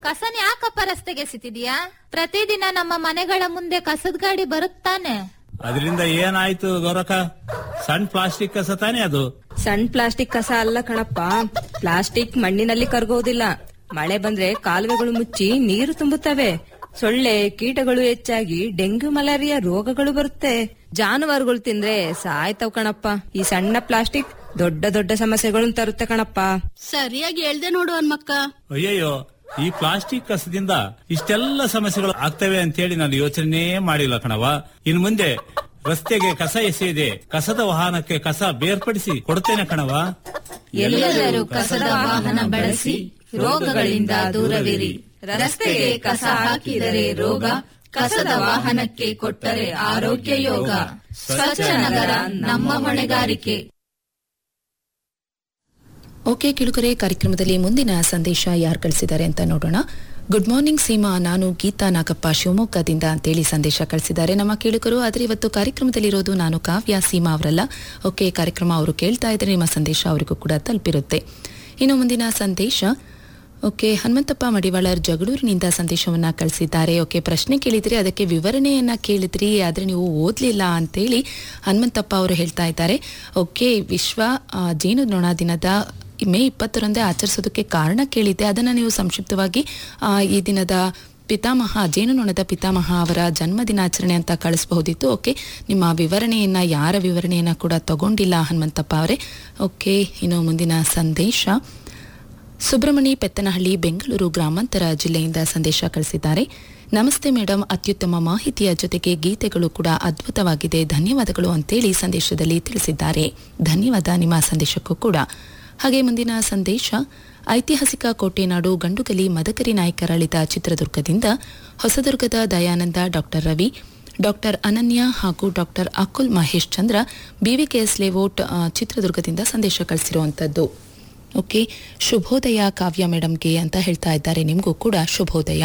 ಕಸನ ಯಾಕಪ್ಪ ರಸ್ತೆಗೆ ಎಸಿತಿದ್ಯಾ ಪ್ರತಿದಿನ ನಮ್ಮ ಮನೆಗಳ ಮುಂದೆ ಕಸದ ಗಾಡಿ ಬರುತ್ತಾನೆ ಅದರಿಂದ ಏನಾಯ್ತು ಗೌರಕ್ಕ ಸಣ್ಣ ಪ್ಲಾಸ್ಟಿಕ್ ಕಸ ತಾನೇ ಅದು ಸಣ್ಣ ಪ್ಲಾಸ್ಟಿಕ್ ಕಸ ಅಲ್ಲ ಕಣಪ್ಪ ಪ್ಲಾಸ್ಟಿಕ್ ಮಣ್ಣಿನಲ್ಲಿ ಕರಗೋದಿಲ್ಲ ಮಳೆ ಬಂದ್ರೆ ಕಾಲುವೆಗಳು ಮುಚ್ಚಿ ನೀರು ತುಂಬುತ್ತವೆ ಸೊಳ್ಳೆ ಕೀಟಗಳು ಹೆಚ್ಚಾಗಿ ಡೆಂಗ್ಯೂ ಮಲೇರಿಯಾ ರೋಗಗಳು ಬರುತ್ತೆ ಜಾನುವಾರುಗಳು ತಿಂದ್ರೆ ಸಾಯ್ತವ್ ಕಣಪ್ಪ ಈ ಸಣ್ಣ ಪ್ಲಾಸ್ಟಿಕ್ ದೊಡ್ಡ ದೊಡ್ಡ ಸಮಸ್ಯೆಗಳನ್ನು ತರುತ್ತೆ ಕಣಪ್ಪ ಸರಿಯಾಗಿ ಹೇಳ್ದೆ ನೋಡು ಹನ್ಮಕ್ಕ ಅಯ್ಯಯ್ಯೋ ಈ ಪ್ಲಾಸ್ಟಿಕ್ ಕಸದಿಂದ ಇಷ್ಟೆಲ್ಲ ಸಮಸ್ಯೆಗಳು ಆಗ್ತವೆ ಅಂತೇಳಿ ನಾನು ಯೋಚನೆ ಮಾಡಿಲ್ಲ ಕಣವ ಇನ್ ಮುಂದೆ ರಸ್ತೆಗೆ ಕಸ ಎಸೆಯದೆ ಕಸದ ವಾಹನಕ್ಕೆ ಕಸ ಬೇರ್ಪಡಿಸಿ ಕೊಡ್ತೇನೆ ಕಣವ ಎಲ್ಲರೂ ಕಸದ ವಾಹನ ಬಳಸಿ ರೋಗಗಳಿಂದ ದೂರವಿರಿ ರಸ್ತೆಗೆ ಕಸ ಹಾಕಿದರೆ ರೋಗ ಕಸದ ವಾಹನಕ್ಕೆ ಕೊಟ್ಟರೆ ಆರೋಗ್ಯ ಯೋಗ ಸ್ವಚ್ಛ ನಗರ ನಮ್ಮ ಹೊಣೆಗಾರಿಕೆ ಓಕೆ ಕಿಳುಕರೆ ಕಾರ್ಯಕ್ರಮದಲ್ಲಿ ಮುಂದಿನ ಸಂದೇಶ ಯಾರು ಕಳಿಸಿದ್ದಾರೆ ಅಂತ ನೋಡೋಣ ಗುಡ್ ಮಾರ್ನಿಂಗ್ ಸೀಮಾ ನಾನು ಗೀತಾ ನಾಗಪ್ಪ ಶಿವಮೊಗ್ಗದಿಂದ ಅಂತೇಳಿ ಸಂದೇಶ ಕಳಿಸಿದ್ದಾರೆ ನಮ್ಮ ಕೇಳುಗರು ಆದರೆ ಇವತ್ತು ಕಾರ್ಯಕ್ರಮದಲ್ಲಿರೋದು ನಾನು ಕಾವ್ಯ ಸೀಮಾ ಅವರಲ್ಲ ಓಕೆ ಕಾರ್ಯಕ್ರಮ ಅವರು ಕೇಳ್ತಾ ಇದ್ರೆ ನಿಮ್ಮ ಸಂದೇಶ ಅವರಿಗೂ ಕೂಡ ತಲುಪಿರುತ್ತೆ ಇನ್ನು ಮುಂದಿನ ಸಂದೇಶ ಓಕೆ ಹನುಮಂತಪ್ಪ ಮಡಿವಾಳರ್ ಜಗಳೂರಿನಿಂದ ಸಂದೇಶವನ್ನ ಕಳಿಸಿದ್ದಾರೆ ಓಕೆ ಪ್ರಶ್ನೆ ಕೇಳಿದ್ರಿ ಅದಕ್ಕೆ ವಿವರಣೆಯನ್ನ ಕೇಳಿದ್ರಿ ಆದ್ರೆ ನೀವು ಓದ್ಲಿಲ್ಲ ಅಂತೇಳಿ ಹನುಮಂತಪ್ಪ ಅವರು ಹೇಳ್ತಾ ಇದ್ದಾರೆ ಓಕೆ ವಿಶ್ವ ಆ, ಜೇನುನೊಣ ದಿನದ ಮೇ ಇಪ್ಪತ್ತರಂದೇ ಆಚರಿಸೋದಕ್ಕೆ ಕಾರಣ ಕೇಳಿದ್ದೆ ಅದನ್ನ ನೀವು ಸಂಕ್ಷಿಪ್ತವಾಗಿ ಆ, ಈ ದಿನದ ಪಿತಾಮಹ ಜೇನುನೊಣದ ಪಿತಾಮಹ ಅವರ ಜನ್ಮ ದಿನಾಚರಣೆ ಅಂತ ಕಳಿಸಬಹುದಿತ್ತು ಓಕೆ ನಿಮ್ಮ ವಿವರಣೆಯನ್ನ ಯಾರ ವಿವರಣೆಯನ್ನ ಕೂಡ ತಗೊಂಡಿಲ್ಲ ಹನುಮಂತಪ್ಪ ಅವರೇ ಓಕೆ ಇನ್ನು ಮುಂದಿನ ಸಂದೇಶ ಸುಬ್ರಮಣಿ ಪೆತ್ತನಹಳ್ಳಿ ಬೆಂಗಳೂರು ಗ್ರಾಮಾಂತರ ಜಿಲ್ಲೆಯಿಂದ ಸಂದೇಶ ಕಳಿಸಿದ್ದಾರೆ ನಮಸ್ತೆ ಮೇಡಮ್ ಅತ್ಯುತ್ತಮ ಮಾಹಿತಿಯ ಜೊತೆಗೆ ಗೀತೆಗಳು ಕೂಡ ಅದ್ಭುತವಾಗಿದೆ ಧನ್ಯವಾದಗಳು ಅಂತೇಳಿ ಸಂದೇಶದಲ್ಲಿ ತಿಳಿಸಿದ್ದಾರೆ ಧನ್ಯವಾದ ನಿಮ್ಮ ಸಂದೇಶಕ್ಕೂ ಕೂಡ ಹಾಗೆ ಮುಂದಿನ ಸಂದೇಶ ಐತಿಹಾಸಿಕ ಕೋಟೆನಾಡು ಗಂಡುಗಲಿ ಮದಕರಿ ನಾಯಕರಳಿದ ಚಿತ್ರದುರ್ಗದಿಂದ ಹೊಸದುರ್ಗದ ದಯಾನಂದ ಡಾಕ್ಟರ್ ರವಿ ಡಾಕ್ಟರ್ ಅನನ್ಯ ಹಾಗೂ doctor Akul Mahesh Chandra BVKS layout ಆ, ಚಿತ್ರದುರ್ಗದಿಂದ ಸಂದೇಶ ಕಳಿಸಿರುವಂತದ್ದು ಓಕೆ ಶುಭೋದಯ ಕಾವ್ಯ ಮೇಡಮ್ಗೆ ಅಂತ ಹೇಳ್ತಾ ಇದ್ದಾರೆ ನಿಮಗೂ ಕೂಡ ಶುಭೋದಯ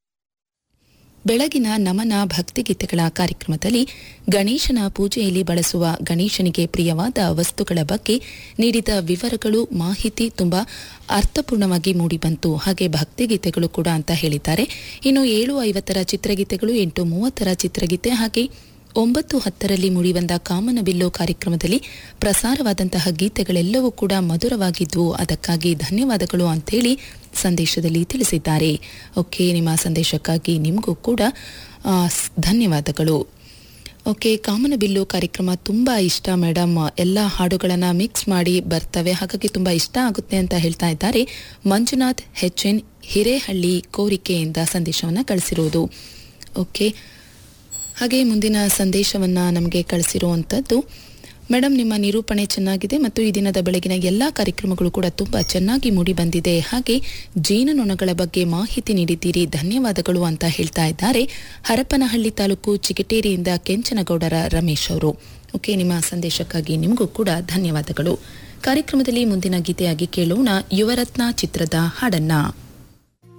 ಬೆಳಗಿನ ನಮನ ಭಕ್ತಿಗೀತೆಗಳ ಕಾರ್ಯಕ್ರಮದಲ್ಲಿ ಗಣೇಶನ ಪೂಜೆಯಲ್ಲಿ ಬಳಸುವ ಗಣೇಶನಿಗೆ ಪ್ರಿಯವಾದ ವಸ್ತುಗಳ ಬಗ್ಗೆ ನೀಡಿದ ವಿವರಗಳು ಮಾಹಿತಿ ತುಂಬಾ ಅರ್ಥಪೂರ್ಣವಾಗಿ ಮೂಡಿಬಂತು ಹಾಗೆ ಭಕ್ತಿಗೀತೆಗಳು ಕೂಡ ಅಂತ ಹೇಳಿದ್ದಾರೆ ಇನ್ನು ಏಳು ಐವತ್ತರ ಚಿತ್ರಗೀತೆಗಳು ಎಂಟು ಮೂವತ್ತರ ಚಿತ್ರಗೀತೆ ಹಾಗೆ ಒಂಬತ್ತು ಹತ್ತರಲ್ಲಿ ಮೂಡಿಬಂದ ಕಾಮನಬಿಲ್ಲು ಕಾರ್ಯಕ್ರಮದಲ್ಲಿ ಪ್ರಸಾರವಾದಂತಹ ಗೀತೆಗಳೆಲ್ಲವೂ ಕೂಡ ಮಧುರವಾಗಿದ್ವು ಅದಕ್ಕಾಗಿ ಧನ್ಯವಾದಗಳು ಅಂತೇಳಿ ಸಂದೇಶದಲ್ಲಿ ತಿಳಿಸಿದ್ದಾರೆ ಓಕೆ ನಿಮ್ಮ ಸಂದೇಶಕ್ಕಾಗಿ ನಿಮಗೂ ಕೂಡ ಆ, ಸ್- ಧನ್ಯವಾದಗಳು ಓಕೆ ಕಾಮನಬಿಲ್ಲು ಕಾರ್ಯಕ್ರಮ ತುಂಬ ಇಷ್ಟ ಮೇಡಮ್ ಎಲ್ಲ ಹಾಡುಗಳನ್ನು ಮಿಕ್ಸ್ ಮಾಡಿ ಬರ್ತವೆ ಹಾಗಾಗಿ ತುಂಬ ಇಷ್ಟ ಆಗುತ್ತೆ ಅಂತ ಹೇಳ್ತಾ ಇದ್ದಾರೆ ಮಂಜುನಾಥ್ ಹೆಚ್ ಎನ್ ಹಿರೇಹಳ್ಳಿ ಕೋರಿಕೆಯಿಂದ ಸಂದೇಶವನ್ನು ಕಳಿಸಿರುವುದು ಓಕೆ ಹಾಗೆ ಮುಂದಿನ ಸಂದೇಶವನ್ನ ನಮಗೆ ಕಳಿಸಿರುವಂಥದ್ದು ಮೇಡಮ್ ನಿಮ್ಮ ನಿರೂಪಣೆ ಚೆನ್ನಾಗಿದೆ ಮತ್ತು ಈ ದಿನದ ಬೆಳಗಿನ ಎಲ್ಲ ಕಾರ್ಯಕ್ರಮಗಳು ಕೂಡ ತುಂಬ ಚೆನ್ನಾಗಿ ಮೂಡಿ ಬಂದಿದೆ ಹಾಗೆ ಜೇನುನೊಣಗಳ ಬಗ್ಗೆ ಮಾಹಿತಿ ನೀಡಿದ್ದೀರಿ ಧನ್ಯವಾದಗಳು ಅಂತ ಹೇಳ್ತಾ ಇದ್ದಾರೆ ಹರಪನಹಳ್ಳಿ ತಾಲೂಕು ಚಿಗಟೇರಿಯಿಂದ ಕೆಂಚನಗೌಡರ ರಮೇಶ್ ಅವರು ಓಕೆ ನಿಮ್ಮ ಸಂದೇಶಕ್ಕಾಗಿ ನಿಮಗೂ ಕೂಡ ಧನ್ಯವಾದಗಳು ಕಾರ್ಯಕ್ರಮದಲ್ಲಿ ಮುಂದಿನ ಗೀತೆಯಾಗಿ ಕೇಳೋಣ ಯುವರತ್ನ ಚಿತ್ರದ ಹಾಡನ್ನ